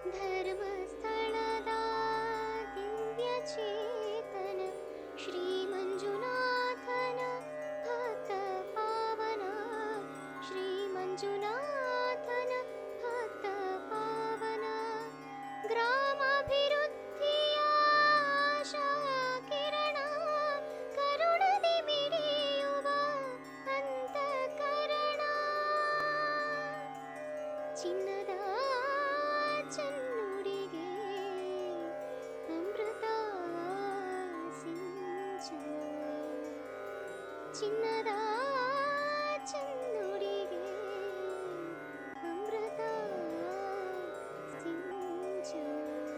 ಧರ್ಮಸ್ಥಳದ ದಿವ್ಯ ಚೇತನ ಶ್ರೀ ಮಂಜುನಾಥನ ಭಕ್ತ ಪಾವನ ಶ್ರೀ ಮಂಜುನಾಥನ ಭಕ್ತ ಪಾವನ ಗ್ರಾಮಾಭಿವೃದ್ಧಿಯ ಆಶಾ ಕಿರಣ ಕರುಣದಿ ಮಿಡಿಯುವ ಅಂತಃಕರಣ ಚಿನ್ನದ ಚನ್ನುಡಿಗೆ ಅಮೃತ ಸಿಂಚನ ಚಿನ್ನದ ಚನ್ನುಡಿಗೆ ಅಮೃತ ಸಿಂಚನ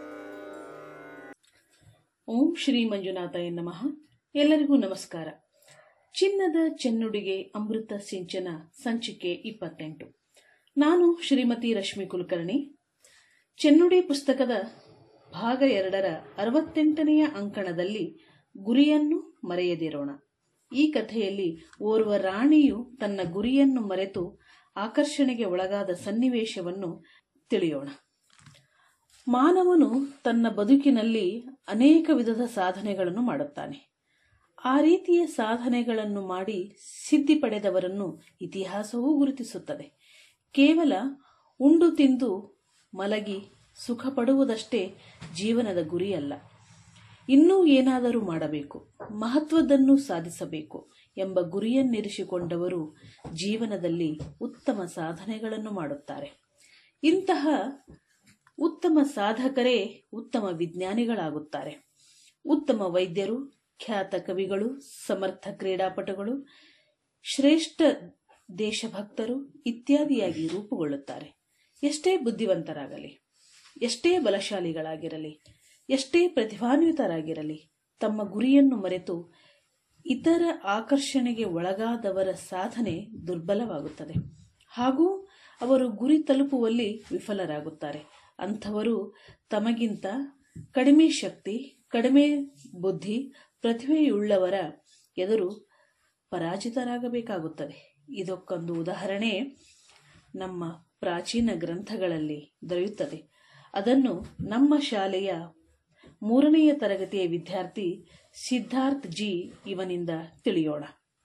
ಓಂ ಶ್ರೀ ಮಂಜುನಾಥಾಯ ನಮಃ ಎಲ್ಲರಿಗೂ ನಮಸ್ಕಾರ ಚಿನ್ನದ ಚೆನ್ನುಡಿಗೆ ಅಮೃತ ಸಿಂಚನ ಸಂಚಿಕೆ ಇಪ್ಪತ್ತೆಂಟು ನಾನು ಶ್ರೀಮತಿ ರಶ್ಮಿ ಕುಲಕರ್ಣಿ ಚೆನ್ನುಡಿ ಪುಸ್ತಕದ ಭಾಗ ಎರಡರ ಅರವತ್ತೆಂಟನೆಯ ಅಂಕಣದಲ್ಲಿ ಗುರಿಯನ್ನು ಮರೆಯದಿರೋಣ ಈ ಕಥೆಯಲ್ಲಿ ಓರ್ವ ರಾಣಿಯು ತನ್ನ ಗುರಿಯನ್ನು ಮರೆತು ಆಕರ್ಷಣೆಗೆ ಒಳಗಾದ ಸನ್ನಿವೇಶವನ್ನು ತಿಳಿಯೋಣ ಮಾನವನು ತನ್ನ ಬದುಕಿನಲ್ಲಿ ಅನೇಕ ವಿಧದ ಸಾಧನೆಗಳನ್ನು ಮಾಡುತ್ತಾನೆ ಆ ರೀತಿಯ ಸಾಧನೆಗಳನ್ನು ಮಾಡಿ ಸಿದ್ಧಿ ಪಡೆದವರನ್ನು ಇತಿಹಾಸವೂ ಗುರುತಿಸುತ್ತದೆ ಕೇವಲ ಉಂಡು ತಿಂದು ಮಲಗಿ ಸುಖ ಪಡುವುದಷ್ಟೇ ಜೀವನದ ಗುರಿಯಲ್ಲ ಇನ್ನೂ ಏನಾದರೂ ಮಾಡಬೇಕು ಮಹತ್ವದನ್ನು ಸಾಧಿಸಬೇಕು ಎಂಬ ಗುರಿಯನ್ನಿರಿಸಿಕೊಂಡವರು ಜೀವನದಲ್ಲಿ ಉತ್ತಮ ಸಾಧನೆಗಳನ್ನು ಮಾಡುತ್ತಾರೆ ಇಂತಹ ಉತ್ತಮ ಸಾಧಕರೇ ಉತ್ತಮ ವಿಜ್ಞಾನಿಗಳಾಗುತ್ತಾರೆ ಉತ್ತಮ ವೈದ್ಯರು ಖ್ಯಾತ ಕವಿಗಳು ಸಮರ್ಥ ಕ್ರೀಡಾಪಟುಗಳು ಶ್ರೇಷ್ಠ ದೇಶಭಕ್ತರು ಇತ್ಯಾದಿಯಾಗಿ ರೂಪುಗೊಳ್ಳುತ್ತಾರೆ ಎಷ್ಟೇ ಬುದ್ಧಿವಂತರಾಗಲಿ ಎಷ್ಟೇ ಬಲಶಾಲಿಗಳಾಗಿರಲಿ ಎಷ್ಟೇ ಪ್ರತಿಭಾನ್ವಿತರಾಗಿರಲಿ ತಮ್ಮ ಗುರಿಯನ್ನು ಮರೆತು ಇತರ ಆಕರ್ಷಣೆಗೆ ಒಳಗಾದವರ ಸಾಧನೆ ದುರ್ಬಲವಾಗುತ್ತದೆ ಹಾಗೂ ಅವರು ಗುರಿ ತಲುಪುವಲ್ಲಿ ವಿಫಲರಾಗುತ್ತಾರೆ ಅಂಥವರು ತಮಗಿಂತ ಕಡಿಮೆ ಶಕ್ತಿ ಕಡಿಮೆ ಬುದ್ಧಿ ಪ್ರತಿಭೆಯುಳ್ಳವರ ಎದುರು ಪರಾಜಿತರಾಗಬೇಕಾಗುತ್ತದೆ ಇದಕ್ಕೊಂದು ಉದಾಹರಣೆ ನಮ್ಮ ಪ್ರಾಚೀನ ಗ್ರಂಥಗಳಲ್ಲಿ ದೊರೆಯುತ್ತದೆ ಅದನ್ನು ನಮ್ಮ ಶಾಲೆಯ ಮೂರನೆಯ ತರಗತಿಯ ವಿದ್ಯಾರ್ಥಿ ಸಿದ್ಧಾರ್ಥ್ ಜಿ ಇವನಿಂದ ತಿಳಿಯೋಣ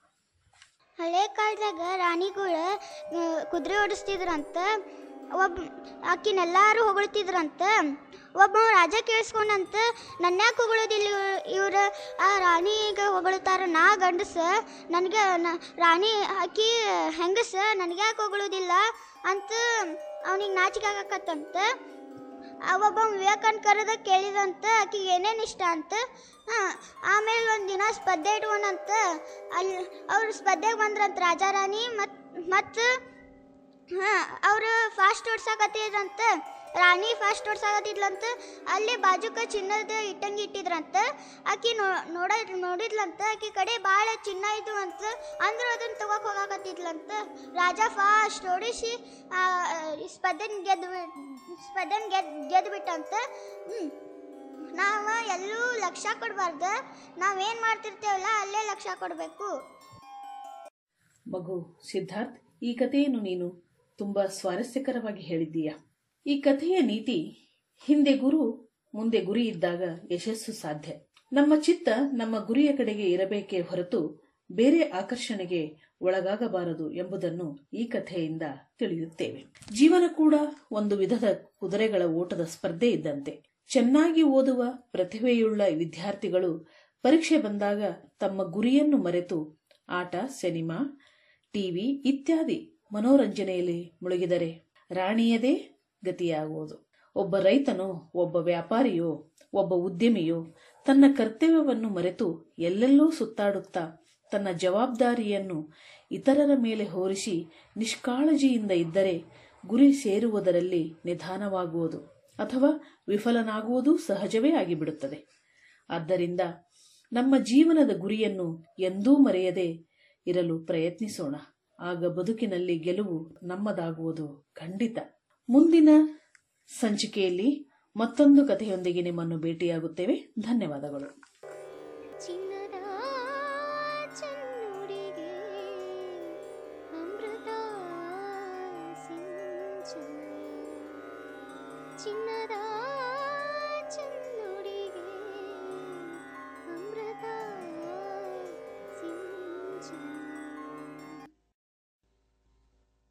ಹಳೆ ಕಾಲದಾಗ ರಾಣಿಗಳು ಕುದುರೆ ಓಡಿಸ್ತಿದ್ರಂತ ಒಬ್ಬ ಆಕಿನೆಲ್ಲಾರು ಹೊಗಳ್ತಿದ್ರಂತ ಒಬ್ಬ ರಾಜ ಕೇಳಿಸ್ಕೊಂಡಂತ ನನ್ನ ಯಾಕೆ ಹೊಗಳೋದಿಲ್ಲ ಇವ್ರು ಆ ರಾಣಿಗೆ ಹೊಗಳ್ತಾರ ನಾ ಗಂಡಸ ನನಗೆ ನ- ರಾಣಿ ಆಕಿ ಹೆಂಗಸ ನನಗೆ ಯಾಕೆ ಹೊಗಳೋದಿಲ್ಲ ಅಂತ ಅವನಿಗೆ ನಾಚಿಕೆ ಆಗಕತ್ತಂತ ಆ ಒಬ್ಬ ವಿವೇಕಾನಂದ ಕರೆದ ಕೇಳಿದಂತ ಆಕಿಗೆ ಏನೇನು ಇಷ್ಟ ಅಂತ ಹಾಂ ಆಮೇಲೆ ಒಂದು ದಿನ ಸ್ಪರ್ಧೆ ಇಟ್ಕೊಂಡಂತ ಅಲ್ಲಿ ಅವ್ರು ಸ್ಪರ್ಧೆಗೆ ಬಂದ್ರಂತ ರಾಜಾ ರಾಣಿ ಮತ್ತು ಮತ್ತು ಹಾಂ ಅವರು ಫಾಸ್ಟ್ ಓಡ್ಸಾಕತ್ತಿದ್ರಂತ ರಾಣಿ ಫಾಸ್ಟ್ ಓಡ್ಸಾಕತ್ತಿದ್ಲಂತ ಅಲ್ಲಿ ಬಾಜುಕ ಚಿನ್ನದ ಇಟ್ಟಂಗಿ ಇಟ್ಟಿದ್ರಂತ ಆಕಿ ನೋ ನೋಡ ನೋಡಿದ್ಲಂತ ಆಕಿ ಕಡೆ ಭಾಳ ಚಿನ್ನ ಇದ್ವು ಅಂತ ಅಂದ್ರು ಅದನ್ನ ತಗೋಕ್ ಹೋಗಾಕತ್ತಿದ್ಲಂತ ರಾಜ ಫಾಸ್ಟ್ ಓಡಿಸಿ ಆ, ಈ ಸ್ಪರ್ಧೆನ ಗೆದ್ದು ಸ್ಪರ್ಧೆನ ಗೆದ್ ಗೆದ್ದು ಬಿಟ್ಟಂತ ಹ್ಞೂ ನಾವು ಎಲ್ಲೂ ಲಕ್ಷ ಕೊಡಬಾರ್ದು ನಾವೇನು ಮಾಡ್ತಿರ್ತೇವಲ್ಲ ಅಲ್ಲೇ ಲಕ್ಷ ಕೊಡಬೇಕು ಮಗು ಸಿದ್ಧಾರ್ಥ್ ಈ ಕಥೆಯನ್ನು ನೀನು ತುಂಬಾ ಸ್ವಾರಸ್ಯಕರವಾಗಿ ಹೇಳಿದ್ದೀಯ ಈ ಕಥೆಯ ನೀತಿ ಹಿಂದೆ ಗುರು ಮುಂದೆ ಗುರಿ ಇದ್ದಾಗ ಯಶಸ್ಸು ಸಾಧ್ಯ ನಮ್ಮ ಚಿತ್ತ ನಮ್ಮ ಗುರಿಯ ಕಡೆಗೆ ಇರಬೇಕೇ ಹೊರತು ಬೇರೆ ಆಕರ್ಷಣೆಗೆ ಒಳಗಾಗಬಾರದು ಎಂಬುದನ್ನು ಈ ಕಥೆಯಿಂದ ತಿಳಿಯುತ್ತೇವೆ ಜೀವನ ಕೂಡ ಒಂದು ವಿಧದ ಕುದುರೆಗಳ ಓಟದ ಸ್ಪರ್ಧೆ ಇದ್ದಂತೆ ಚೆನ್ನಾಗಿ ಓದುವ ಪ್ರತಿಭೆಯುಳ್ಳ ವಿದ್ಯಾರ್ಥಿಗಳು ಪರೀಕ್ಷೆ ಬಂದಾಗ ತಮ್ಮ ಗುರಿಯನ್ನು ಮರೆತು ಆಟ ಸಿನಿಮಾ ಟಿವಿ ಇತ್ಯಾದಿ ಮನೋರಂಜನೆಯಲ್ಲಿ ಮುಳುಗಿದರೆ ರಾಣಿಯದೇ ಗತಿಯಾಗುವುದು ಒಬ್ಬ ರೈತನೋ ಒಬ್ಬ ವ್ಯಾಪಾರಿಯೋ ಒಬ್ಬ ಉದ್ಯಮಿಯೋ ತನ್ನ ಕರ್ತವ್ಯವನ್ನು ಮರೆತು ಎಲ್ಲೆಲ್ಲೋ ಸುತ್ತಾಡುತ್ತಾ ತನ್ನ ಜವಾಬ್ದಾರಿಯನ್ನು ಇತರರ ಮೇಲೆ ಹೊರಿಸಿ ನಿಷ್ಕಾಳಜಿಯಿಂದ ಇದ್ದರೆ ಗುರಿ ಸೇರುವುದರಲ್ಲಿ ನಿಧಾನವಾಗುವುದು ಅಥವಾ ವಿಫಲನಾಗುವುದು ಸಹಜವೇ ಆಗಿಬಿಡುತ್ತದೆ ಆದ್ದರಿಂದ ನಮ್ಮ ಜೀವನದ ಗುರಿಯನ್ನು ಎಂದೂ ಮರೆಯದೆ ಇರಲು ಪ್ರಯತ್ನಿಸೋಣ ಆಗ ಬದುಕಿನಲ್ಲಿ ಗೆಲುವು ನಮ್ಮದಾಗುವುದು ಖಂಡಿತ ಮುಂದಿನ ಸಂಚಿಕೆಯಲ್ಲಿ ಮತ್ತೊಂದು ಕಥೆಯೊಂದಿಗೆ ನಿಮ್ಮನ್ನು ಭೇಟಿಯಾಗುತ್ತೇವೆ ಧನ್ಯವಾದಗಳು ಚಿನ್ನದ ಚನ್ನುಡಿಗೆ ಅಮೃತ ಸಿಂಚನ ಚಿನ್ನದ ಚನ್ನುಡಿಗೆ ಅಮೃತ ಸಿಂಚನ